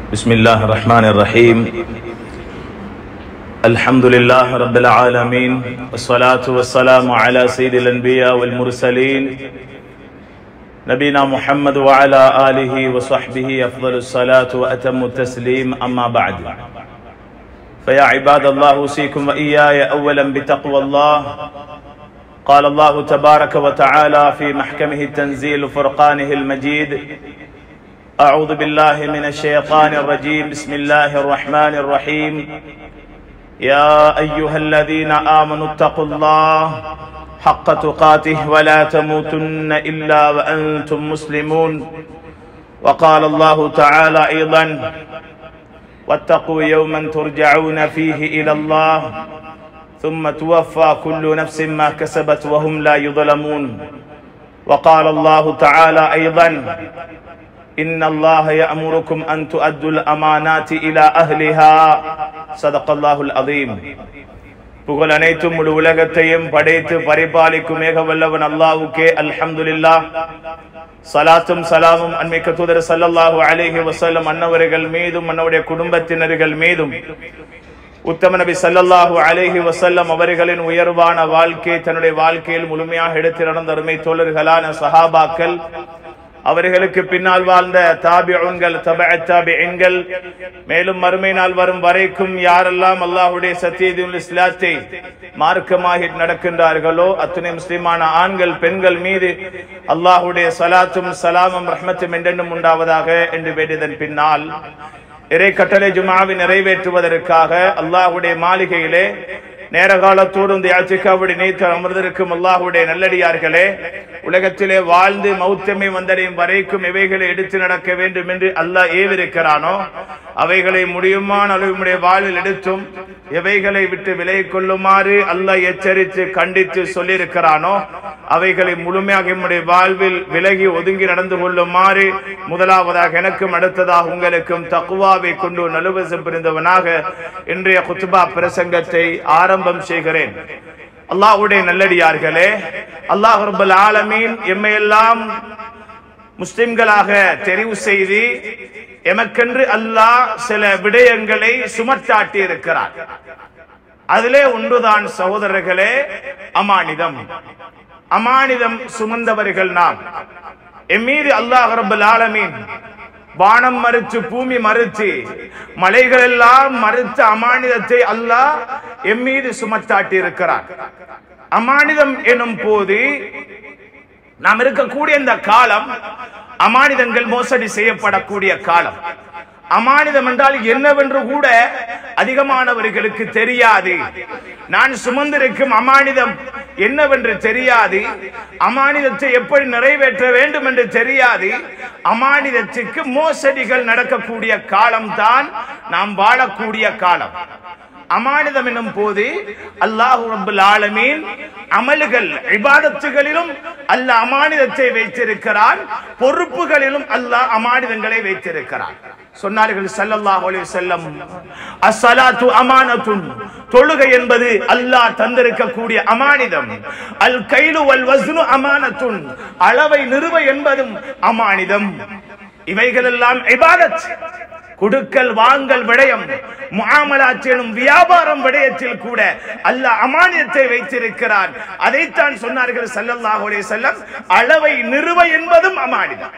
بسم الله الرحمن الرحيم الحمد لله رب العالمين والصلاة والسلام على سيد الأنبياء والمرسلين نبينا محمد وعلى آله وصحبه أفضل الصلاة وأتم التسليم أما بعد فيا عباد الله أوصيكم وإياي أولا بتقوى الله قال الله تبارك وتعالى في محكمه التنزيل فرقانه المجيد أعوذ بالله من الشيطان الرجيم بسم الله الرحمن الرحيم يا أيها الذين آمنوا اتقوا الله حق تقاته ولا تموتن إلا وأنتم مسلمون وقال الله تعالى أيضا واتقوا يوما ترجعون فيه إلى الله ثم توفى كل نفس ما كسبت وهم لا يظلمون وقال الله تعالى أيضا إن الله يأمركم أن تؤدوا الأمانات إلى أهلها صدق الله العظيم புகழ் அனைத்தும் முழு உலகத்தையும் படைத்து பரிபாலிக்கும் ஏக வல்லவன் அல்லாவுக்கே அல்ஹம்துலில்லா சலாத்தும் சலாமும் அன்மிக்க தூதர் சல்லல்லாஹு அலைஹி வஸல்லம் அன்னவர்கள் மீதும் அன்னவருடைய குடும்பத்தினர்கள் மீதும் உத்தம நபி சல்லல்லாஹு அலைஹி வஸல்லம் அவர்களின் உயர்வான வாழ்க்கை தன்னுடைய வாழ்க்கையில் முழுமையாக எடுத்து நடந்த அருமை தோழர்களான சஹாபாக்கள் அவர்களுக்கு பின்னால் வாழ்ந்த தாபிஉன்கள் தபஅத்தாபிஇன்கள் மேலும் மறுமை நாள் வரும் வரைக்கும் யாரெல்லாம் அல்லாஹ்வுடைய சத்தியதுல் இஸ்லாத்தை மார்க்கமாகி நடக்கின்றார்களோ அத்துணை முஸ்லிமான ஆண்கள் பெண்கள் மீது அல்லாஹ்வுடைய சலாத்தும் சலாமும் ரஹ்மத்தும் என்றென்றும் உண்டாவதாக என்று வேண்டியதன் பின்னால் இறை கட்டளை ஜுமாவை நிறைவேற்றுவதற்காக அல்லாஹ்வுடைய மாளிகையிலே நேர காலத்தோடு இந்த யாச்சிக்காவுடைய நீத்தர் அமர்ந்திருக்கும் அல்லாஹுடைய நல்லடியார்களே உலகத்திலே வாழ்ந்து மௌத்தமை வந்தடையும் வரைக்கும் இவைகளை எடுத்து நடக்க வேண்டும் என்று அல்லாஹ் ஏவிருக்கிறானோ அவைகளை முடியுமான அளவுடைய வாழ்வில் எடுத்தும் எவைகளை விட்டு விலை கொள்ளுமாறு அல்லாஹ் எச்சரித்து கண்டித்து சொல்லியிருக்கிறானோ அவைகளை முழுமையாக நம்முடைய வாழ்வில் விலகி ஒதுங்கி நடந்து கொள்ளுமாறு முதலாவதாக எனக்கும் அடுத்ததாக உங்களுக்கும் தக்குவாவை கொண்டு நலுவசம் புரிந்தவனாக இன்றைய குத்துபா பிரசங்கத்தை ஆரம்பம் செய்கிறேன் அல்லாஹுடைய நல்லடியார்களே அல்லாஹ் ரபுல் ஆலமீன் எம்மையெல்லாம் முஸ்லிம்களாக தெரிவு செய்து எமக்கென்று அல்லாஹ் சில விடயங்களை சுமத்தாட்டி இருக்கிறார் அதிலே ஒன்றுதான் சகோதரர்களே அமானிதம் அமானிதம் சுமந்தவர்கள் நாம் எம்மீது அல்லாஹ் ரபுல் ஆலமீன் வானம் மறுத்து பூமி மறுத்து மலைகள் எல்லாம் மறுத்த அமானிதத்தை அல்லாஹ் எம்மீது சுமத்தாட்டி இருக்கிறார் அமானிதம் எனும் போது நாம் இருக்கக்கூடிய இந்த காலம் அமானிதங்கள் மோசடி செய்யப்படக்கூடிய காலம் அமானிதம் என்றால் என்னவென்று கூட அதிகமானவர்களுக்கு தெரியாது நான் சுமந்திருக்கும் அமானிதம் என்னவென்று தெரியாது அமானிதத்தை எப்படி நிறைவேற்ற வேண்டும் என்று தெரியாது அமானிதத்துக்கு மோசடிகள் நடக்கக்கூடிய காலம்தான் நாம் வாழக்கூடிய காலம் அமானிதம் என்னும் போது அல்லாஹு ரபுல் ஆலமீன் அமல்கள் இபாதத்துகளிலும் அல்லாஹ் அமானிதத்தை வைத்திருக்கிறான் பொறுப்புகளிலும் அல்லாஹ் அமானிதங்களை வைத்திருக்கிறான் சொன்னார்கள் சல்லல்லாஹு அலைஹி வஸல்லம் அஸ்ஸலாத்து அமானத்துன் தொழுகை என்பது அல்லாஹ் தந்திருக்கக்கூடிய அமானிதம் அல் கைலு வல் வஸ்னு அமானத்துன் அளவை நிறுவ என்பதும் அமானிதம் இவைகள் எல்லாம் இபாதத் குடுக்கல் வாங்கல் விடயம் முகாமலாச் எனும் வியாபாரம் விடயத்தில் கூட அல்லாஹ் அமானியத்தை வைத்திருக்கிறார் அதைத்தான் சொன்னார்கள் சல்லல்லாஹு அலைஹி வஸல்லம் அளவை நிறுவ என்பதும் அமானிதம்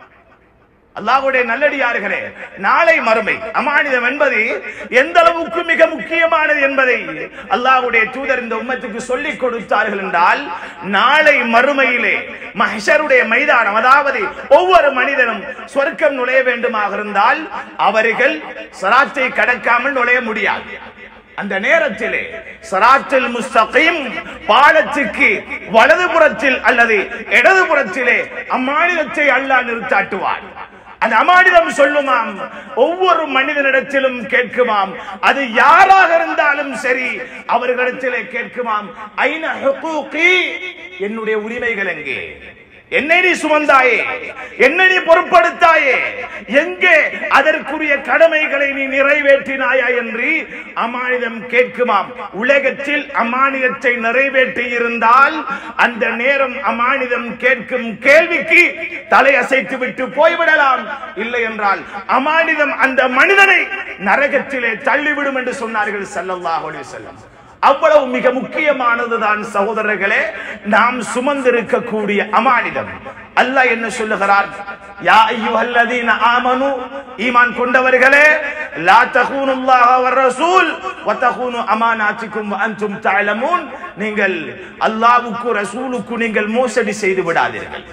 அல்லாஹுடைய நல்லடியார்களே நாளை மறுமை அமானிதம் என்பது எந்த அளவுக்கு மிக முக்கியமானது என்பதை அல்லாஹுடைய தூதர் இந்த உம்மத்துக்கு சொல்லிக் கொடுத்தார்கள் என்றால் நாளை மறுமையிலே மஹருடைய மைதானம் அதாவது ஒவ்வொரு மனிதனும் சொர்க்கம் நுழைய வேண்டுமாக இருந்தால் அவர்கள் சராத்தை கடக்காமல் நுழைய முடியாது அந்த நேரத்திலே சராத்தில் முஸ்தகீம் பாலத்துக்கு வலதுபுறத்தில் அல்லது இடதுபுறத்திலே அம்மாநிலத்தை அல்லாஹ் நிறுத்தாட்டுவார் அந்த அமானிதம் சொல்லுமாம் ஒவ்வொரு மனிதனிடத்திலும் கேட்குமாம் அது யாராக இருந்தாலும் சரி அவர்களிடத்திலே கேட்குமாம் ஐன ஹுகூகி என்னுடைய உரிமைகள் எங்கே என்னை நீ சுமந்தாயே என்னை நீ பொறுப்படுத்தாயே எங்கே அதற்குரிய கடமைகளை நீ நிறைவேற்றினாயா என்று அமானிதம் கேட்குமாம் உலகத்தில் அமானிதத்தை நிறைவேற்றி இருந்தால் அந்த நேரம் அமானிதம் கேட்கும் கேள்விக்கு தலையசைத்து விட்டு போய்விடலாம் இல்லை என்றால் அமானிதம் அந்த மனிதனை நரகத்திலே தள்ளிவிடும் என்று சொன்னார்கள் ஸல்லல்லாஹு அலைஹி வஸல்லம் அவ்வளவு மிக முக்கியமானதுதான் சகோதரர்களே நாம் சுமந்திருக்கக்கூடிய அமானிதம் அல்லாஹ் என்ன சொல்லுகிறார் யா அய்யுஹல்லதீன ஆமனு ஈமான் கொண்டவர்களே லா தகூனுல்லாஹ வர் ரசூல் வ தகூனு அமானாத்திக்கும் வ அன்தும் தஅலமூன் நீங்கள் அல்லாஹ்வுக்கு ரசூலுக்கு நீங்கள் மோசடி செய்து விடாதீர்கள்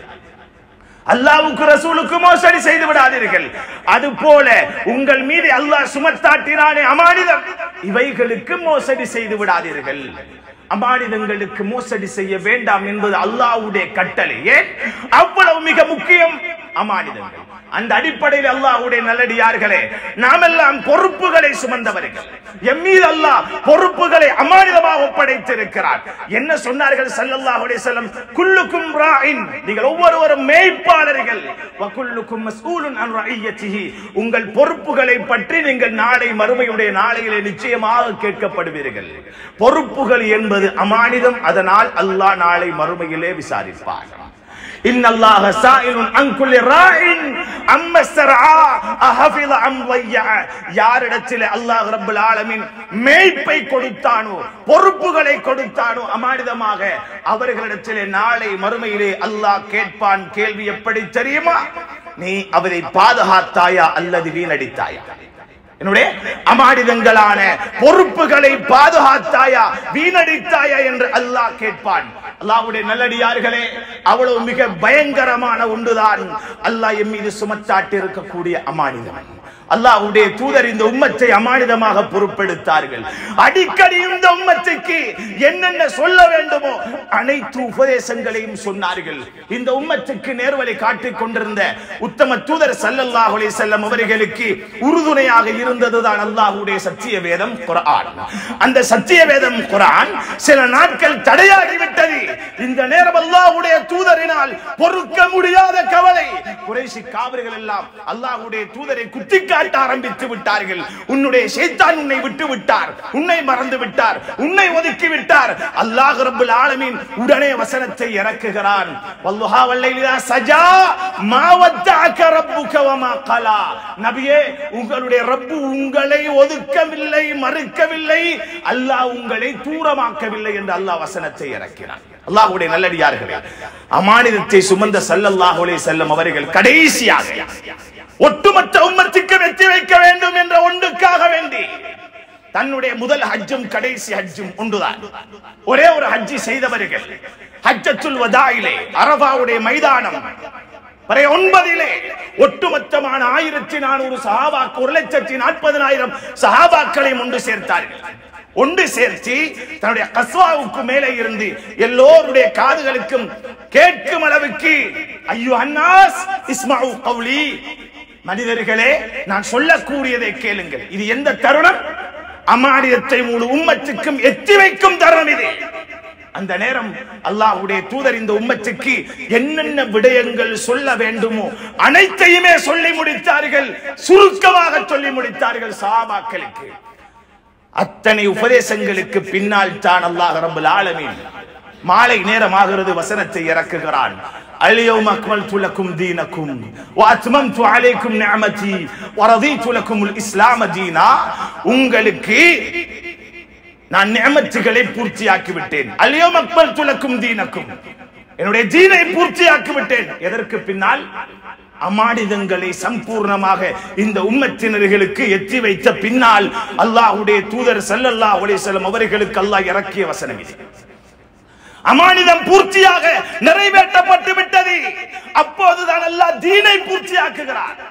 அல்லாவுக்கு ரசூலுக்கு மோசடி செய்து விடாதீர்கள் அது போல உங்கள் மீது அல்லாஹ் சுமத்தாட்டினானே அமானிதம் இவைகளுக்கு மோசடி செய்து விடாதீர்கள் அமானிதங்களுக்கு மோசடி செய்ய வேண்டாம் என்பது அல்லாஹ்வுடைய கட்டளை ஏன் அவ்வளவு மிக முக்கியம் அமானிதங்கள் அந்த அடிப்படையில் அல்லாஹ்வுடைய நல்லடியார்களே நாமெல்லாம் பொறுப்புகளை சுமந்தவர்கள் எம் மீது அல்லாஹ் பொறுப்புகளை அமானிதமாக ஒப்படைத்திருக்கிறார் என்ன சொன்னார்கள் ஸல்லல்லாஹு அலைஹி வஸல்லம் குல்லுக்கும் ராயின் நீங்கள் ஒவ்வொருவரும் மேய்ப்பாளர்கள் வ குல்லுக்கும் மஸ்ஊலுன் அன் ரஇய்யத்திஹி உங்கள் பொறுப்புகளை பற்றி நீங்கள் நாளை மறுமையுடைய நாளையிலே நிச்சயமாக கேட்கப்படுவீர்கள் பொறுப்புகள் என்பது அமானிதம் அதனால் அல்லாஹ் நாளை மறுமையிலே விசாரிப்பார் إن الله سائل عن كل راع أما السرعى أحفظ أم ضيع யாரிடத்தில் அல்லாஹ் ரப்பல் ஆலமீன் மேய்ப்பை கொடுத்தானோ பொறுப்புகளை கொடுத்தானோ அமானிதமாக அவர்களிடத்திலே நாளை மறுமையிலே அல்லாஹ் கேட்பான் கேள்வி எப்படி தெரியுமா நீ அவரை பாதுகாத்தாயா அல்லது வீணடித்தாயா என்னுடைய அமானிதங்களான பொறுப்புகளை பாதுகாத்தாயா வீணடித்தாயா என்று அல்லாஹ் கேட்பான் அல்லாஹ்வுடைய நல்லடியார்களே அவ்வளவு மிக பயங்கரமான ஒன்றுதான் அல்லாஹ் எம் மீது சுமத்தாட்டி இருக்கக்கூடிய அமானிதம் அல்லாஹ்வுடைய தூதர் இந்த உம்மத்தை அமானிதமாக பொறுப்பெடுத்தார்கள் அடிக்கடி இந்த உம்மத்துக்கு என்னென்ன சொல்ல வேண்டுமோ அனைத்து உபதேசங்களையும் சொன்னார்கள் இந்த உம்மத்துக்கு நேர்வழி காட்டிக் கொண்டிருந்த உத்தம தூதர் ஸல்லல்லாஹு அலைஹி வஸல்லம் அவர்களுக்கு உறுதுணையாக இருந்ததுதான் அல்லாஹ்வுடைய சத்திய வேதம் குர்ஆன் அந்த சத்திய வேதம் குர்ஆன் சில நாட்கள் தடையாகி விட்டது இந்த நேரம் அல்லாஹ்வுடைய தூதரினால் பொறுக்க முடியாத கவலை குறைஷி காவிர்கள் எல்லாம் அல்லாஹ்வுடைய தூதரை குத்தி காட்ட ஆரம்பித்து விட்டார்கள் உன்னுடைய ஷைத்தான் உன்னை விட்டு விட்டார் உன்னை மறந்து விட்டார் உன்னை ஒதுக்கி விட்டார் அல்லாஹ் ரப்பல் ஆலமீன் உடனே வசனத்தை இறக்குகிறான் வல்லுஹா வல்லைலிதா சஜா மா வத்தஅக ரப்புக வமா கலா நபியே உங்களுடைய ரப்பு உங்களை ஒதுக்கவில்லை மறுக்கவில்லை அல்லாஹ் உங்களை தூரமாக்கவில்லை என்று அல்லாஹ் வசனத்தை இறக்கிறான் அல்லாஹ்வுடைய நல்லடியார்களே அமானிதத்தை சுமந்த ஸல்லல்லாஹு அலைஹி வஸல்லம் அவர்கள் கடைசியாக ஒட்டுமொத்த உம்மத்துக்கு வெற்றி வைக்க வேண்டும் என்ற ஒன்றுக்காக வேண்டி தன்னுடைய முதல் ஹஜ்ஜும் கடைசி ஹஜ்ஜும் ஒன்றுதான் ஒரே ஒரு ஹஜ்ஜி செய்தவர்கள் ஹஜ்ஜத்துல் வதாயிலே அரபாவுடைய மைதானம் வரை ஒன்பதிலே ஒட்டுமொத்தமான ஆயிரத்தி நானூறு சஹாபாக்கு ஒரு லட்சத்தி நாற்பதனாயிரம் சஹாபாக்களை ஒன்று சேர்த்தார்கள் ஒன்று சேர்த்து தன்னுடைய கஸ்வாவுக்கு மேலே இருந்து எல்லோருடைய காதுகளுக்கும் கேட்கும் அளவுக்கு ஐயோ அன்னாஸ் இஸ்மாவு கவுலி மனிதர்களே நான் சொல்லக்கூடியதை கேளுங்கள் இது எந்த தருணம் அமானியத்தை முழு உம்மத்துக்கும் எத்தி வைக்கும் தருணம் இது அந்த நேரம் அல்லாஹ்வுடைய தூதர் இந்த உம்மத்துக்கு என்னென்ன விடயங்கள் சொல்ல வேண்டுமோ அனைத்தையுமே சொல்லி முடித்தார்கள் சுருக்கமாக சொல்லி முடித்தார்கள் சஹாபாக்களுக்கு அத்தனை உபதேசங்களுக்கு பின்னால் தான் அல்லாஹ் ரப்பல் ஆலமீன் மாலை நேரமாகிறது வசனத்தை இறக்குகிறான் اليوم أكملت لكم دينكم وأتممت عليكم نعمتي ورضيت لكم الإسلام دينا உங்களுக்கு நான் நியமத்துகளை பூர்த்தியாக்கி விட்டேன் அல்யோம் அக்மல் துலக்கும் தீனக்கும் என்னுடைய தீனை பூர்த்தியாக்கி விட்டேன் எதற்கு பின்னால் அமானிதங்களை சம்பூர்ணமாக இந்த உம்மத்தினர்களுக்கு எத்தி வைத்த பின்னால் அல்லாஹ்வுடைய தூதர் ஸல்லல்லாஹு அலைஹி வஸல்லம் அவர்களுக்கு அல்லாஹ் இறக்கிய வசனம் இது அமானிதம் பூர்த்தியாக நிறைவேற்றப்பட்டு விட்டது அப்போதுதான் அல்லாஹ் தீனை பூர்த்தியாக்குகிறார்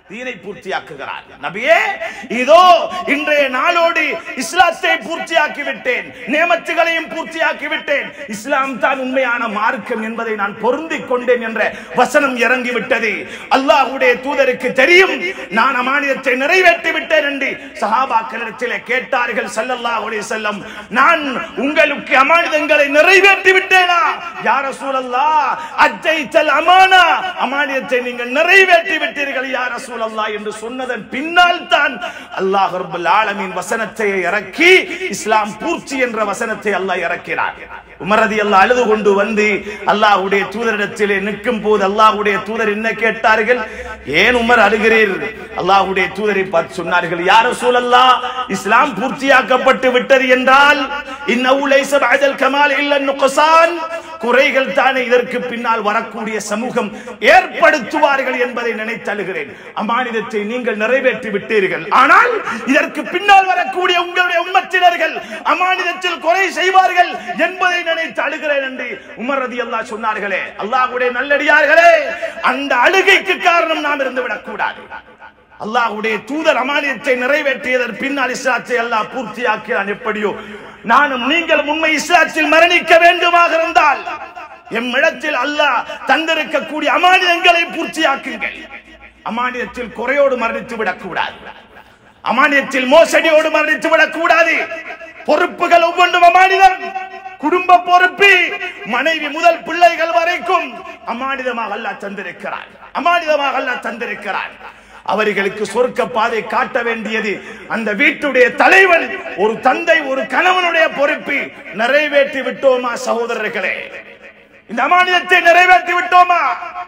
தீனை பூர்த்தியாக்குகிறார் நபியே இதோ இன்றைய நாளோடு இஸ்லாத்தை பூர்த்தியாக்கி விட்டேன் நேமத்துகளையும் பூர்த்தியாக்கி விட்டேன் இஸ்லாம் தான் உண்மையான மார்க்கம் என்பதை நான் பொருந்திக் கொண்டேன் என்ற வசனம் இறங்கி விட்டது அல்லாஹ்வுடைய தூதருக்கு தெரியும் நான் அமானியத்தை நிறைவேற்றி விட்டேன் என்று சஹாபாக்களிடத்திலே கேட்டார்கள் ஸல்லல்லாஹு அலைஹி வஸல்லம் நான் உங்களுக்கு அமானிதங்களை நிறைவேற்றி விட்டேனா யா ரசூலல்லாஹ் அஜ்ஜைத்தல் அமானா அமானியத்தை நீங்கள் நிறைவேற்றி விட்டீர்கள் யா ரசூலல்லாஹ் என்று சொன்னதன் பின்னால் தான் அல்லாஹ் ரப்பல் ஆலமீன் வசனத்தை இறக்கி இஸ்லாம் பூர்த்தி என்ற வசனத்தை அல்லாஹ் இறக்கிறார் உமர் ரலியல்லாஹு அழுது கொண்டு வந்து அல்லாஹ்வுடைய தூதரிடத்திலே நிற்கும் போது அல்லாஹ்வுடைய தூதர் என்ன கேட்டார்கள் ஏன் உமர் அழுகிறீர் அல்லாஹ்வுடைய தூதரை பார்த்து சொன்னார்கள் யா ரசூலல்லாஹ் இஸ்லாம் பூர்த்தியாக்கப்பட்டு விட்டது என்றால் இன்னஹு லைஸ பஅதல் கமால் இல்ல நுக்ஸான் குறைகள் தானே இதற்கு பின்னால் வரக்கூடிய சமூகம் ஏற்படுத்துவார்கள் என்பதை நினைத்தழுகிறேன் அமானிதத்தை நீங்கள் நிறைவேற்றி விட்டீர்கள் ஆனால் இதற்கு பின்னால் வரக்கூடிய உங்களுடைய உம்மத்தினர்கள் அமானிதத்தில் குறை செய்வார்கள் என்பதை நினைத்து அழுகிறேன் என்று உமர் ரதி அல்லாஹ் சொன்னார்களே அல்லாஹ்வுடைய நல்லடியார்களே அந்த அழுகைக்கு காரணம் நாம் இருந்து விடக்கூடாது அல்லாஹ்வுடைய தூதர் அமானியத்தை நிறைவேற்றியதன் பின்னால் இஸ்லாத்தை அல்லாஹ் பூர்த்தியாக்கிறான் எப்படியோ நானும் நீங்களும் உண்மை இஸ்லாத்தில் மரணிக்க வேண்டுமாக இருந்தால் எம் இடத்தில் அல்லாஹ் தந்திருக்கக்கூடிய அமானியங்களை பூர்த்தியாக்குங்கள் அமானியத்தில் குறையோடு மரணித்து விடக்கூடாது அமானியத்தில் மோசடியோடு மரணித்து விடக்கூடாது பொறுப்புகள் ஒவ்வொன்றும் அமானிதம் குடும்ப பொறுப்பு மனைவி முதல் பிள்ளைகள் வரைக்கும் அமானிதமாக அல்லாஹ் தந்திருக்கிறார் அமானிதமாக அல்லாஹ் தந்திருக்கிறார் அவர்களுக்கு சொர்க்க பாதை காட்ட வேண்டியது அந்த வீட்டுடைய தலைவன் ஒரு தந்தை ஒரு கணவனுடைய பொறுப்பு நிறைவேற்றி விட்டோமா சகோதரர்களே இந்த அமானியத்தை நிறைவேற்றி விட்டோமா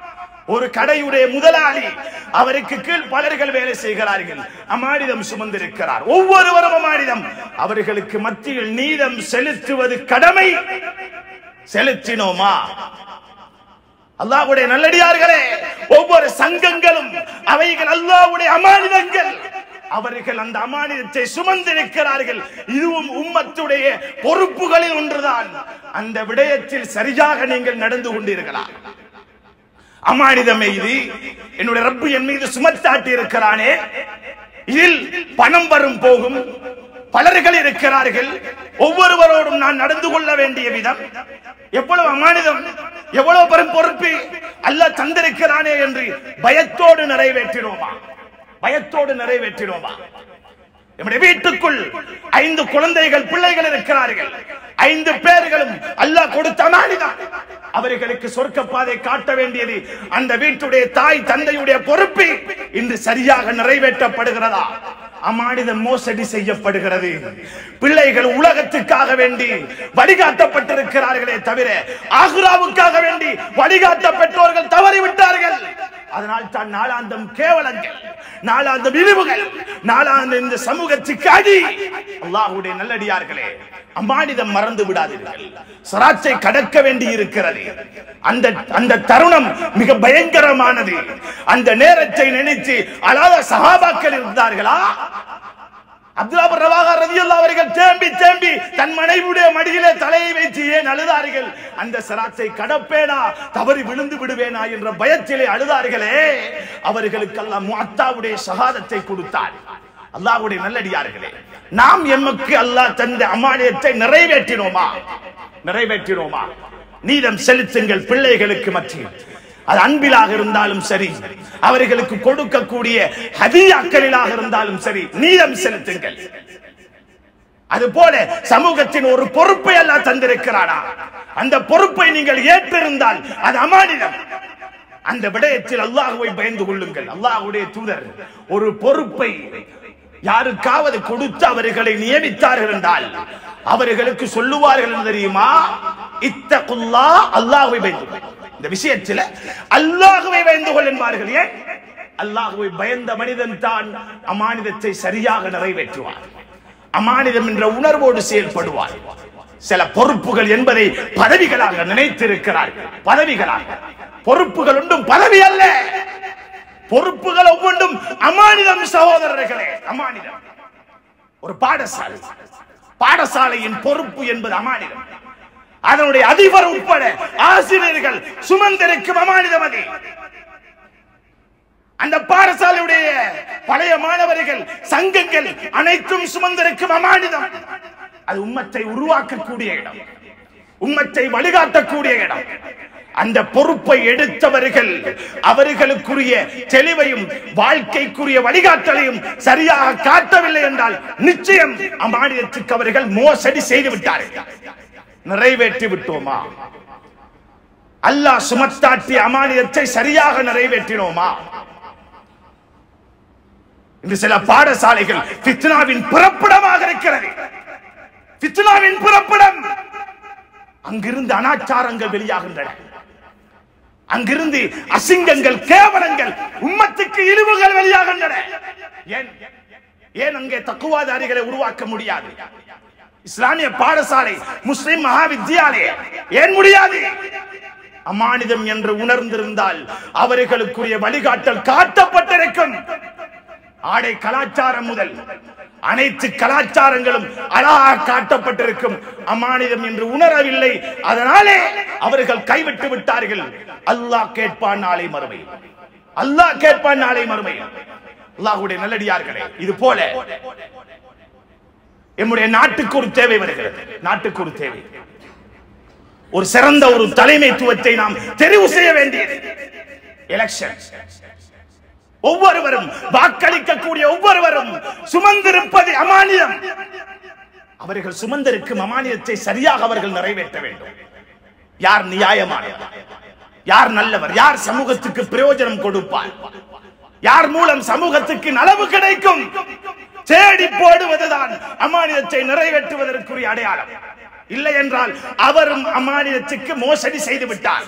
ஒரு கடையுடைய முதலாளி அவருக்கு கீழ் பலர்கள் வேலை செய்கிறார்கள் அமானிதம் சுமந்திருக்கிறார் ஒவ்வொருவரும் அமானிதம் அவர்களுக்கு மத்தியில் நீதம் செலுத்துவது கடமை செலுத்தினோமா அல்லாஹ்வுடைய நல்லடியார்களே ஒவ்வொரு சங்கங்களும் அவைகள் அல்லாஹ்வுடைய அமானிதங்கள் அவர்கள் அந்த அமானிதத்தை சுமந்திருக்கிறார்கள் இதுவும் உம்மத்துடைய பொறுப்புகளில் ஒன்றுதான் அந்த விடயத்தில் சரியாக நீங்கள் நடந்து கொண்டீர்களா அமானிதமே இது என்னுடைய ரப்பு என் மீது சுமத்தாட்டி இருக்கிறானே இதில் பணம் வரும் போகும் பலர்கள் இருக்கிறார்கள் ஒவ்வொருவரோடும் நான் நடந்து கொள்ள வேண்டிய விதம் எவ்வளவு அமானிதம் எவ்வளவு பெரும் பொறுப்பு அல்லாஹ் தந்திருக்கிறானே என்று பயத்தோடு நிறைவேற்றினோமா பயத்தோடு நிறைவேற்றினோமா நம்முடைய வீட்டுக்குள் ஐந்து குழந்தைகள் பிள்ளைகள் இருக்கிறார்கள் ஐந்து பேர்களும் அல்லாஹ் கொடுத்த அமானிதம் அவர்களுக்கு சொர்க்க பாதை காட்ட வேண்டியது அந்த வீட்டுடைய தாய் தந்தையுடைய பொறுப்பு இன்று சரியாக நிறைவேற்றப்படுகிறதா அமானிதம் மோசடி செய்யப்படுகிறது பிள்ளைகள் உலகத்துக்காக வேண்டி வழிகாட்டப்பட்டிருக்கிறார்களே தவிர ஆகுராவுக்காக வேண்டி வழிகாட்ட பெற்றோர்கள் தவறிவிட்டார்கள் அதனால் தான் நாளாந்தம் கேவலங்கள் நாளாந்தம் இழிவுகள் நாளாந்த இந்த சமூகத்துக்கு அடி அல்லாஹ்வுடைய நல்லடியார்களே அம்மானிதம் மறந்து விடாதீர்கள் சராச்சை கடக்க வேண்டி இருக்கிறது அந்த அந்த தருணம் மிக பயங்கரமானது அந்த நேரத்தை நினைத்து அழாத சகாபாக்கள் இருந்தார்களா அப்துல்லா ரவாகா ரதியுல்லா அவர்கள் தேம்பி தேம்பி தன் மனைவியுடைய மடியிலே தலையை வைத்து ஏன் அழுதார்கள் அந்த சராத்தை கடப்பேனா தவறி விழுந்து விடுவேனா என்ற பயத்திலே அழுதார்களே அவர்களுக்கெல்லாம் முஅத்தாவுடைய ஷஹாதத்தை கொடுத்தார் அல்லாஹ்வுடைய நல்லடியார்களே நாம் எமக்கு அல்லாஹ் தந்த அமானியத்தை நிறைவேற்றினோமா நிறைவேற்றினோமா நீதம் செலுத்துங்கள் பிள்ளைகளுக்கு மத்தியில் அது அன்பிலாக இருந்தாலும் சரி அவர்களுக்கு கொடுக்கக்கூடிய ஹதியாக்களிலாக இருந்தாலும் சரி நீதம் செலுத்துங்கள் அது போல சமூகத்தின் ஒரு பொறுப்பை எல்லாம் தந்திருக்கிறானா அந்த பொறுப்பை நீங்கள் ஏற்றிருந்தால் அது அமானிதம் அந்த விடயத்தில் அல்லாஹுவை பயந்து கொள்ளுங்கள் அல்லாஹ்வுடைய தூதர் ஒரு பொறுப்பை யாருக்காவது கொடுத்து அவர்களை நியமித்தார்கள் என்றால் அவர்களுக்கு சொல்லுவார்கள் என்ன தெரியுமா இத்தகுல்லா அல்லாஹுவை பயந்து கொள். இந்த விஷயத்தில் அல்லாஹுவை பயந்து கொள் என்பார்கள் ஏன் அல்லாஹுவை பயந்த மனிதன் தான் அமானிதத்தை சரியாக நிறைவேற்றுவார் அமானிதம் என்ற உணர்வோடு செயல்படுவார் சில பொறுப்புகள் என்பதை பதவிகளாக நினைத்திருக்கிறார்கள் பதவிகளாக பொறுப்புகள் ஒன்றும் பதவி அல்ல பொறுப்புகள் ஒவ்வொன்றும் அமானிதம் சகோதரர்களே அமானிதம் ஒரு பாடசாலை பாடசாலையின் பொறுப்பு என்பது அமானிதம் அதனுடைய அதிபர் உட்பட ஆசிரியர்கள் சுமந்திருக்கும் அமானிதம் அது அந்த பாடசாலையுடைய பழைய மாணவர்கள் சங்கங்கள் அனைத்தும் சுமந்திருக்கும் அமானிதம் அது உம்மத்தை உருவாக்கக்கூடிய இடம் உம்மத்தை வழிகாட்டக்கூடிய இடம் அந்த பொறுப்பை எடுத்தவர்கள் அவர்களுக்குரிய தெளிவையும் வாழ்க்கைக்குரிய வழிகாட்டலையும் சரியாக காட்டவில்லை என்றால் நிச்சயம் அம்மாநிலத்துக்கு அவர்கள் மோசடி செய்து விட்டார்கள் நிறைவேற்றி விட்டோமா அல்லாஹ் சுமத்தாட்டிய அமானியத்தை சரியாக நிறைவேற்றினோமா இன்று சில பாடசாலைகள் ஃபித்னாவின் பிறப்பிடமாக இருக்கிறது ஃபித்னாவின் பிறப்பிடம் அங்கிருந்து அனாச்சாரங்கள் வெளியாகின்றன அங்கிருந்து அசிங்கங்கள் கேவலங்கள் உம்மத்துக்கு இழிவுகள் வெளியாகின்றன ஏன் ஏன் அங்கே தக்குவாதாரிகளை உருவாக்க முடியாது இஸ்லாமிய பாடசாலை முஸ்லிம் மகா வித்யாலய ஏன் முடியாது அமானிதம் என்று உணர்ந்திருந்தால் அவர்களுக்குரிய வழிகாட்டல் காட்டப்பட்டிருக்கும் ஆடை கலாச்சாரம் முதல் அனைத்து கலாச்சாரங்களும் அழகாக காட்டப்பட்டிருக்கும் அமானிதம் என்று உணரவில்லை அதனாலே அவர்கள் கைவிட்டு விட்டார்கள் அல்லாஹ் கேட்பான் நாளை மறுமையில் அல்லாஹ் கேட்பான் நாளை மறுமையில் அல்லாஹ்வுடைய நல்லடியார்களே இது போல எம்முடைய நாட்டுக்கு ஒரு தேவை வருகிறது நாட்டுக்கு ஒரு தேவை ஒரு சிறந்த ஒரு தலைமைத்துவத்தை நாம் தெரிவு செய்ய வேண்டியது எலெக்ஷன் ஒவ்வொருவரும் வாக்களிக்கக்கூடிய ஒவ்வொருவரும் சுமந்திருப்பது அமானியம் அவர்கள் சுமந்திருக்கும் அமானியத்தை சரியாக அவர்கள் நிறைவேற்ற வேண்டும் யார் நியாயமானவர் யார் நல்லவர் யார் சமூகத்துக்கு பிரயோஜனம் கொடுப்பார் யார் மூலம் சமூகத்துக்கு நலவு கிடைக்கும் தேடி போடுவதுதான் அமானியத்தை நிறைவேற்றுவதற்குரிய அடையாளம் இல்லை என்றால் அவரும் அமானியத்துக்கு மோசடி செய்து விட்டார்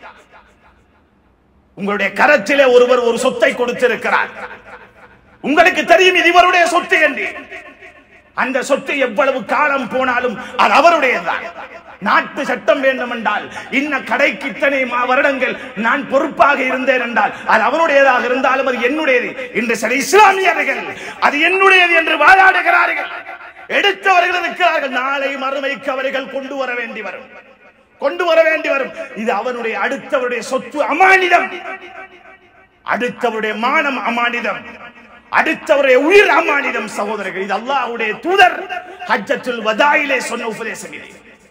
உங்களுடைய கரத்திலே ஒருவர் ஒரு சொத்தை கொடுத்திருக்கிறார் உங்களுக்கு தெரியும் இது இவருடைய சொத்து என்று அந்த சொத்து எவ்வளவு காலம் போனாலும் அது அவருடையதுதான் நாட்டு சட்டம் வேண்டும் என்றால் இன்ன கடைக்கு இத்தனை மா- வருடங்கள் நான் பொறுப்பாக இருந்தேன் என்றால் அது அவனுடையதாக இருந்தாலும் அது என்னுடையது இன்று சில இஸ்லாமியர்கள் அது என்னுடையது என்று வாதாடுகிறார்கள் எடுத்தவர்கள் இருக்கிறார்கள் நாளை மறுமைக்கு அவர்கள் கொண்டு வர வேண்டி வரும் கொண்டு வர வேண்டி வரும் இது அவனுடைய அடுத்தவருடைய சொத்து அமானிதம் அடுத்தவருடைய மானம் அமானிதம் அடுத்தவருடைய உயிர் அமானிதம் சகோதரர்கள் இது அல்லாஹ்வுடைய தூதர் ஹஜ்ஜத்துல் வதாயிலே சொன்ன உபதேசம் இது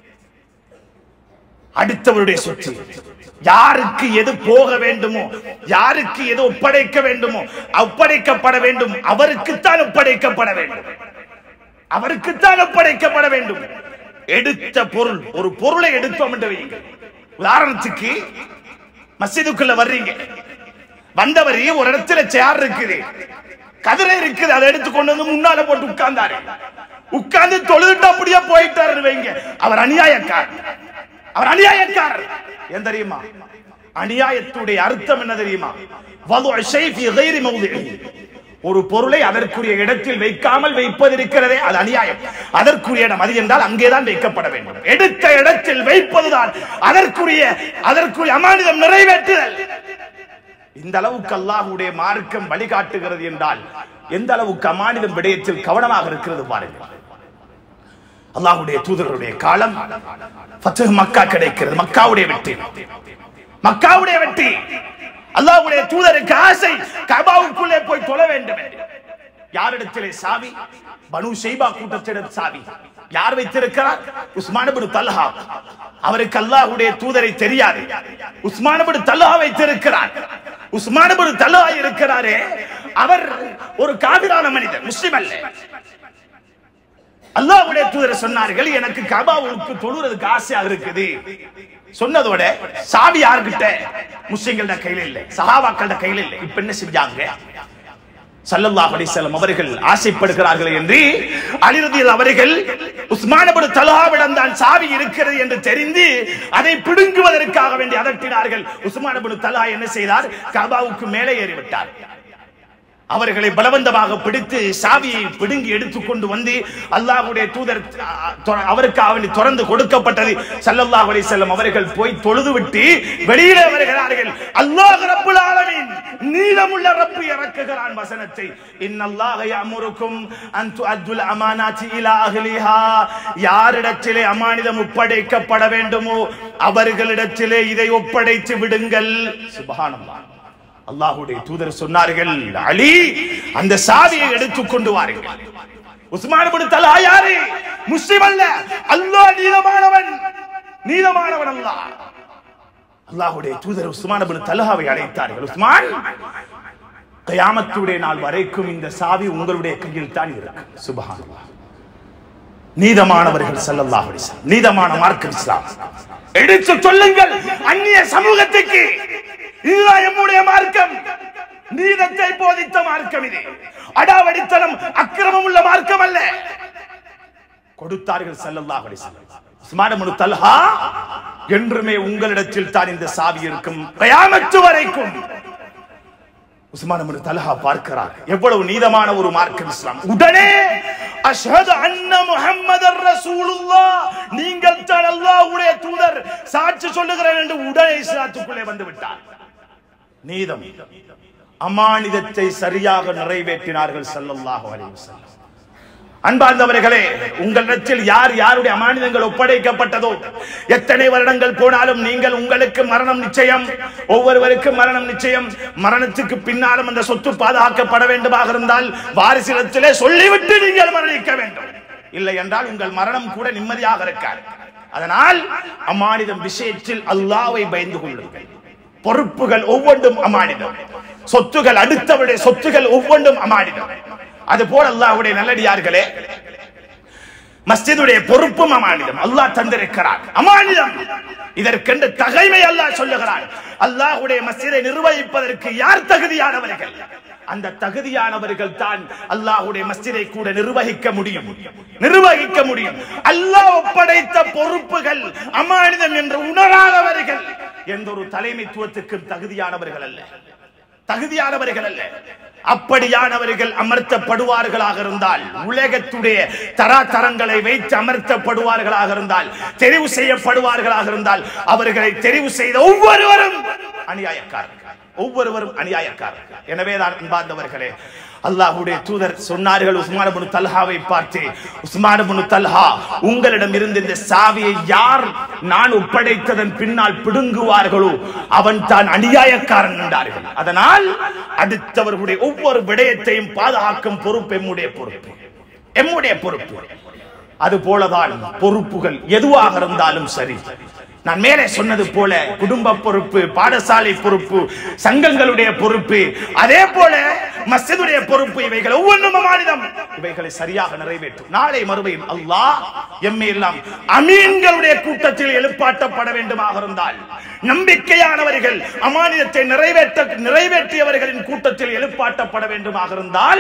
அடுத்தவருடைய சொத்து யாருக்கு எது போக வேண்டுமோ யாருக்கு எது ஒப்படைக்க வேண்டுமோ ஒப்படைக்கப்பட வேண்டும் அவருக்குத்தான் ஒப்படைக்கப்பட வேண்டும் அவருக்குத்தான் ஒப்படைக்கப்பட வேண்டும் எடுத்த பொருள் ஒரு பொருளை எடுத்தோம் என்று வையுங்கள் உதாரணத்துக்கு மஸ்ஜிதுக்குள்ள வர்றீங்க வந்தவர் ஒரு இடத்துல சேர் இருக்குது கதிரை இருக்குது அதை எடுத்து கொண்டு வந்து முன்னால போட்டு உட்கார்ந்தாரு உட்கார்ந்து தொழுதுட்டு அப்படியே போயிட்டாரு வைங்க அவர் அநியாயக்கார் அவர் அநியாயக்கார் ஏன் தெரியுமா அநியாயத்துடைய அர்த்தம் என்ன தெரியுமா வலு அஷை ஃபி கைரி மௌதிஇஹி. ஒரு பொருளை அதற்குரிய இடத்தில் வைக்காமல் வைப்பது இருக்கிறதே அது அநியாயம் அதற்குரிய இடம் அது என்றால் அங்கேதான் வைக்கப்பட வேண்டும் எடுத்த இடத்தில் வைப்பதுதான் அதற்குரிய அதற்குரிய அமானிதம் நிறைவேற்றுதல் இந்த அளவுக்கு அல்லாஹ்வுடைய மார்க்கம் வழிகாட்டுகிறது என்றால் எந்த அளவுக்கு அமானிதம் விடயத்தில் கவனமாக இருக்கிறது பாருங்கள் அல்லாஹ்வுடைய தூதருடைய காலம் ஃபத்ஹ் மக்கா கிடைக்கிறது மக்காவுடைய வெற்றி மக்காவுடைய வெற்றி அல்லாஹ்வுடைய தூதருக்கு ஆசை கபாவுக்குள்ளே போய் தொழ வேண்டும் என்று யாரிடத்திலே சாவி பனு ஷைபா கூட்டத்திடம் சாவி யார் வைத்திருக்கிறார் உஸ்மான் இப்னு தல்ஹா அவருக்கு அல்லாஹ்வுடைய தூதரை தெரியாது உஸ்மான் இப்னு தல்ஹா வைத்திருக்கிறார் உஸ்மான் இப்னு தல்ஹா இருக்கிறாரே அவர் ஒரு காவிரான மனிதர் முஸ்லிம் அல்ல அல்லாஹ்வுடைய தூதர் சொன்னார்கள் எனக்கு கபாவுக்கு தொழுறதுக்கு ஆசையாக இருக்குது சொன்னதோட சாவி யார்கிட்ட முஸ்லிம்களோட கையில இல்ல சஹாபாக்களோட கையில இல்ல இப்ப என்ன செஞ்சாங்க சல்லல்லாஹு அலைஹி வஸல்லம் அவர்கள் ஆசைப்படுகிறார்கள் என்று அலிரதியில் அவர்கள் உஸ்மான் இப்னு தல்ஹாவிடம் தான் சாவி இருக்கிறது என்று தெரிந்து அதை பிடுங்குவதற்காக வேண்டி அதட்டினார்கள் உஸ்மான் இப்னு தல்ஹா என்ன செய்தார் கபாவுக்கு மேலே ஏறிவிட்டார் அவர்களை பலவந்தமாக பிடித்து சாவியை பிடுங்கி எடுத்துக்கொண்டு வந்து அல்லாஹ்வுடைய தூதர் அ, தொ- அவருக்கு அவனை திறந்து கொடுக்கப்பட்டது ஸல்லல்லாஹு அலைஹி வஸல்லம் அவர்கள் போய் தொழுது விட்டு வெளியிலே வருகிறார்கள் அல்லாஹ் ரப்புல் ஆலமீன் நீளமுள்ள ரப்பு இறக்குகிறான் வசனத்தை இன்னல்லாஹ யஅமுருக்கும் அன் துஅத்துல் அமானாத்தி இலா அஹ்லிஹா யாரிடத்திலே அமானிதம் ஒப்படைக்கப்பட வேண்டுமோ அவர்களிடத்திலே இதை ஒப்படைத்து விடுங்கள் சுப்ஹானல்லாஹ் அல்லாஹ்வுடைய தூதர் சொன்னார்கள் அலி அந்த சாவியை எடுத்துக் கொண்டு வாருங்கள் உஸ்மான் இப்னு தல்ஹா யாரு முஸ்லிம் அல்ல அல்லாஹ் நீதமானவன் நீதமானவன் அல்லாஹ் அல்லாஹ்வுடைய தூதர் உஸ்மான் இப்னு தல்ஹாவை அழைத்தார்கள் உஸ்மான் கயாமத்துடைய நாள் வரைக்கும் இந்த சாவி உங்களுடைய கையில் தான் இருக்கு சுபஹானல்லாஹ் நீதமானவர்கள் ஸல்லல்லாஹு அலைஹி வஸல்லம் நீதமான மார்க்கம் இஸ்லாம் எடுத்து சொல்லுங்கள் அந்நிய சமூகத்துக்கு இதுதான் எம்முடைய மார்க்கம் நீதத்தை போதித்த மார்க்கம் இது அடாவடித்தனம் அக்கிரமம் உள்ள மார்க்கம் அல்ல கொடுத்தார்கள் ஸல்லல்லாஹு அலைஹி வஸல்லம் உஸ்மான் இப்னு தல்ஹா என்றுமே உங்களிடத்தில் தான் இந்த சாவி இருக்கும் கயாமத்து வரைக்கும் உஸ்மான் இப்னு தல்ஹா பார்க்கிறார் எவ்வளவு நீதமான ஒரு மார்க்கம் இஸ்லாம் உடனே அஷ்ஹது அன்ன முஹம்மதர் ரசூலுல்லாஹ் நீங்கள் தான் அல்லாஹ்வுடைய தூதர் சாட்சி சொல்லுகிறேன் என்று உடனே இஸ்லாத்துக்குள்ளே வந்து விட்டார் நீதம் அமானிதத்தை சரியாக நிறைவேற்றினார்கள் ஸல்லல்லாஹு அலைஹி வஸல்லம் அன்பார்ந்தவர்களே உங்களிடத்தில் யார் யாருடைய அமானிதங்கள் ஒப்படைக்கப்பட்டதோ எத்தனை வருடங்கள் போனாலும் நீங்கள் உங்களுக்கு மரணம் நிச்சயம் ஒவ்வொருவருக்கும் மரணம் நிச்சயம் மரணத்துக்கு பின்னாலும் அந்த சொத்து பாதுகாக்கப்பட வேண்டுமாக இருந்தால் வாரிசிடத்திலே சொல்லிவிட்டு நீங்கள் மரணிக்க வேண்டும் இல்லை என்றால் உங்கள் மரணம் கூட நிம்மதியாக இருக்காது அதனால் அமானிதம் விஷயத்தில் அல்லாவை பயந்து கொள்ளுங்கள் பொறுப்புகள் ஒவ்வொன்றும் அமானிதம் சொத்துகள் அடுத்தவருடைய சொத்துகள் ஒவ்வொன்றும் அமானிதம் அது போல அல்லாஹ்வுடைய நல்லடியார்களே மஸ்ஜிதுடைய பொறுப்பும் அமானிதம் அல்லாஹ் தந்திருக்கிறார் அமானிதம் இதற்கென்று தகைமை அல்லாஹ் சொல்லுகிறான் அல்லாஹ்வுடைய மஸ்ஜிதை நிர்வகிப்பதற்கு யார் தகுதியானவர்கள் அந்த தகுதியானவர்கள் தான் அல்லாஹ்வுடைய மஸ்ஜிதை கூட நிர்வகிக்க முடியும் நிர்வகிக்க முடியும் அல்லாஹ் ஒப்படைத்த பொறுப்புகள் அமானிதம் என்று உணராதவர்கள் எந்த ஒரு தலைமைத்துவத்துக்கும் தகுதியானவர்கள் அல்ல தகுதியானவர்கள் அல்ல அப்படியானவர்கள் அமர்த்தப்படுவார்களாக இருந்தால் உலகத்துடைய தராதரங்களை வைத்து அமர்த்தப்படுவார்களாக இருந்தால் தெரிவு செய்யப்படுவார்களாக இருந்தால் அவர்களை தெரிவு செய்த ஒவ்வொருவரும் அநியாயக்காரர்கள் ஒவ்வொருவரும் அநியாயக்காரர்கள் எனவேதான் அன்பார்ந்தவர்களே அல்லாஹ்வுடைய தூதர் சொன்னார்கள் உஸ்மான் இப்னு தல்ஹாவை பார்த்து உஸ்மான் இப்னு தல்ஹா உங்களிடம் இருந்து இந்த சாவியை யார் நான் ஒப்படைத்ததன் பின்னால் பிடுங்குவார்களோ அவன் தான் அநியாயக்காரன் என்றார்கள் அதனால் அடுத்தவர்களுடைய ஒவ்வொரு விடயத்தையும் பாதுகாக்கும் பொறுப்பு எம்முடைய பொறுப்பு எம்முடைய பொறுப்பு அது போலதான் பொறுப்புகள் எதுவாக இருந்தாலும் சரி நான் மேலே சொன்னது போல குடும்ப பொறுப்பு பாடசாலை பொறுப்பு சங்கங்களுடைய பொறுப்பு அதே போல மஸ்ஜிதுடைய பொறுப்பு இவைகள் ஒவ்வொன்றும் அமானிதம் இவைகளை சரியாக நிறைவேற்றும் நாளை மறுபடியும் அல்லாஹ் எம்மை எல்லாம் அமீன்களுடைய கூட்டத்தில் எழுப்பாட்டப்பட வேண்டுமாக இருந்தால் நம்பிக்கையானவர்கள் அமானிதத்தை நிறைவேற்ற நிறைவேற்றியவர்களின் கூட்டத்தில் எழுப்பாட்டப்பட வேண்டுமாக இருந்தால்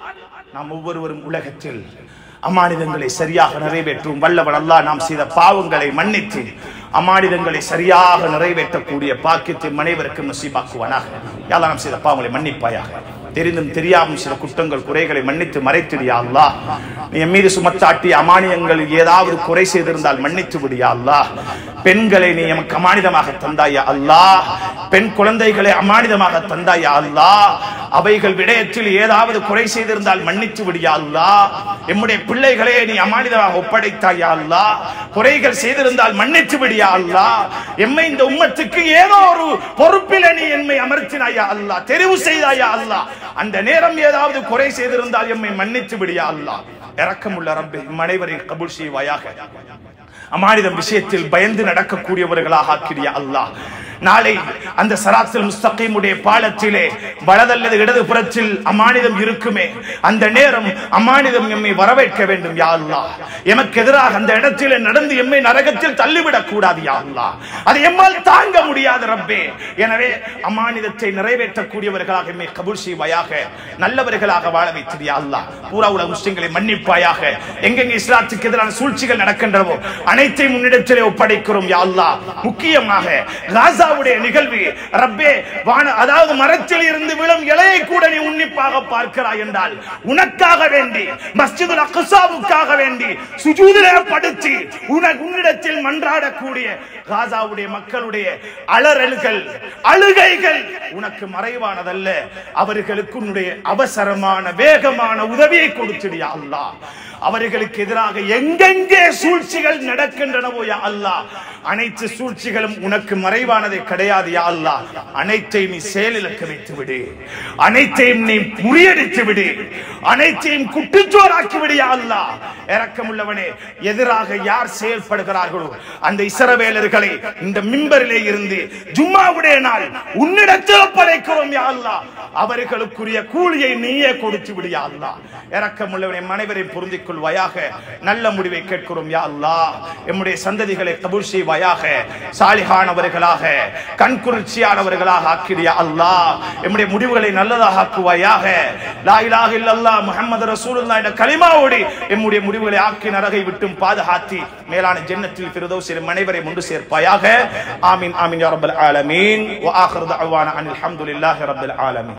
நாம் ஒவ்வொருவரும் உலகத்தில் அமானிதங்களை சரியாக நிறைவேற்றும் வல்லவன் அல்லாஹ் நாம் செய்த பாவங்களை மன்னித்து அமானிதங்களை சரியாக நிறைவேற்றக்கூடிய பாக்கியத்தை மனைவருக்கும் நசீபாக்குவானாக யாரா நாம் செய்த பாவங்களை மன்னிப்பாயாக தெரிந்தும் தெரியாமல் சில குற்றங்கள் குறைகளை மன்னித்து மறைத்திடியா அல்லா நீ என் மீது சுமத்தாட்டிய அமானியங்கள் ஏதாவது குறை செய்திருந்தால் மன்னித்து விடியா அல்லா பெண்களை நீ எமக்கு அமானிதமாக தந்தாயா அல்லாஹ் பெண் குழந்தைகளை அமானிதமாக தந்தாயா அல்லாஹ் அவைகள் விடயத்தில் ஏதாவது குறை செய்திருந்தால் மன்னித்து விடியா அல்லாஹ் எம்முடைய பிள்ளைகளே நீ அமானிதமாக ஒப்படைத்தாயா அல்லாஹ் குறைகள் செய்திருந்தால் மன்னித்து விடியா அல்லாஹ் எம்மை இந்த உம்மத்துக்கு ஏதோ ஒரு பொறுப்பில நீ எம்மை அமர்த்தினாயா அல்லாஹ் தெரிவு செய்தாயா அல்லாஹ் அந்த நேரம் ஏதாவது குறை செய்திருந்தால் எம்மை மன்னித்து விடியா அல்லாஹ் இரக்கமுள்ள ரப்பே மனைவரின் கபூல் செய்வாயாக அமானிதம் விஷயத்தில் பயந்து நடக்கக்கூடியவர்களாக ஆக்கிறிய அல்லாஹ் நாளை அந்த சராத்தில் முஸ்தகீமுடைய பாலத்திலே வலதல்லது இடது புறத்தில் அமானிதம் இருக்குமே அந்த நேரம் அமானிதம் எம்மை வரவேற்க வேண்டும் யா அல்லாஹ் எமக்கு எதிராக அந்த இடத்திலே நடந்து எம்மை நரகத்தில் தள்ளிவிடக் கூடாது யா அல்லாஹ் அதை எம்மால் தாங்க முடியாது ரப்பே எனவே அமானிதத்தை நிறைவேற்றக்கூடியவர்களாக எம்மை கபூல் செய்வாயாக நல்லவர்களாக வாழ வைத்திரு யா அல்லாஹ் பூரா உலக முஸ்லிம்களை மன்னிப்பாயாக எங்கெங்க இஸ்லாத்துக்கு எதிரான சூழ்ச்சிகள் நடக்கின்றனவோ அனைத்தையும் முன்னிடத்திலே ஒப்படைக்கிறோம் யா அல்லாஹ் முக்கியமாக காசாவுடைய நிகழ்வு ரப்பே வான அதாவது மரத்தில் இருந்து விழும் இலையை கூட நீ உன்னிப்பாக பார்க்கிறாய் என்றால் உனக்காக வேண்டி மஸ்ஜிதுல் அக்ஸாவுக்காக வேண்டி சுஜூதிலே படுத்தி உனக்கு உன்னிடத்தில் மன்றாடக்கூடிய காசாவுடைய மக்களுடைய அலறல்கள் அழுகைகள் உனக்கு மறைவானதல்ல அவர்களுக்கு உன்னுடைய அவசரமான வேகமான உதவியை கொடுத்துடியா அல்லாஹ் அவர்களுக்கு எதிராக எங்கெங்கே சூழ்ச்சிகள் நடக்கின்றனவோ யா அல்லாஹ் அனைத்து சூழ்ச்சிகளும் உனக்கு மறைவானது முக்கியமானதே கிடையாது யா அல்லாஹ் அனைத்தையும் நீ செயலிழக்க வைத்து விடு அனைத்தையும் நீ முறியடித்து விடு அனைத்தையும் குட்டிச்சோராக்கி விடு யா அல்லாஹ் இரக்கமுள்ளவனே எதிராக யார் செயல்படுகிறார்களோ அந்த இஸ்ரவேலர்களை இந்த மிம்பரிலே இருந்து ஜும்மாவுடைய நாள் உன்னிடத்தில் படைக்கிறோம் யா அல்லாஹ் அவர்களுக்குரிய கூலியை நீயே கொடுத்து விடு யா அல்லாஹ் இரக்கமுள்ளவனே மனைவரை பொருந்திக் கொள்வாயாக நல்ல முடிவை கேட்கிறோம் யா அல்லாஹ் எம்முடைய சந்ததிகளை கபூல் செய்வாயாக சாலிகானவர்களாக கண்குறிச்சியானவர்களாக ஆக்கிறியா அல்லாஹ் எம்முடைய முடிவுகளை நல்லதாக ஆக்குவாயாக லா இலாஹ இல்லல்லாஹ் முஹம்மது ரசூலுல்லாஹ் என்ற கலிமாவோடு எம்முடைய முடிவுகளை ஆக்கி நரகை விட்டும் பாதுகாத்தி மேலான ஜன்னத்தில் ஃபிர்தௌஸில் அனைவரை ஒன்று சேர்ப்பாயாக ஆமீன் ஆமீன் யா ரப்பல் ஆலமீன் வ ஆகிரு தஅவானா அனில் ஹம்துலில்லாஹி ரப்பில் ஆலமீன்